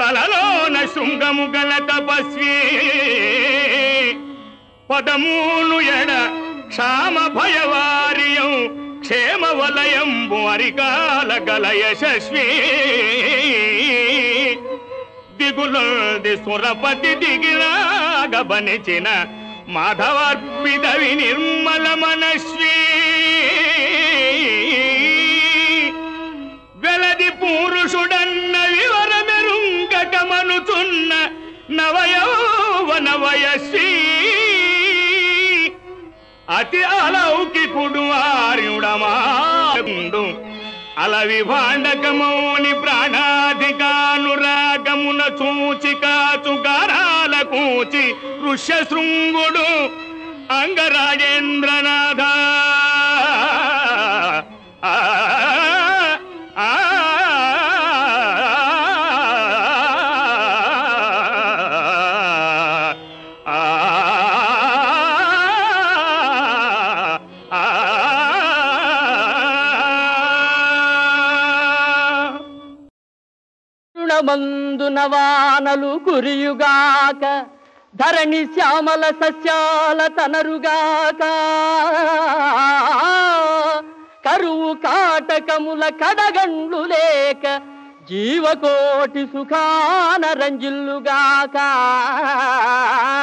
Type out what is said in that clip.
తలలోన శృంగము గల తపస్వి పదమూలు ఎడ క్షామ భయవారియం క్షేమ వలయంబు అరికాల గల యశస్వి దిగులొంది సురపతి దిగిరాగబనిచిన మాధవార్పితవి నిర్మల మనస్వి వెలది పురుషుడన్న వివరమెరుంగకమనుచున్న నవయౌవన వయస్సి అతి అలౌకికుడు ఆర్యుడమాడు అల విభాండకమౌని ప్రాణాధికానురాగమున చూచి కాచు గారాల కూచి ఋష్య శృంగుడు అంగరాజేంద్రనాథ ఆ, ఆ, ఆ, ఆ రుణమందున వానలు కురియుగాక ధరణి శ్యామల సస్యాల తనరుగాక కరువు కాటకముల కడగండ్లు లేక జీవకోటి సుఖాన రంజిల్లుగాక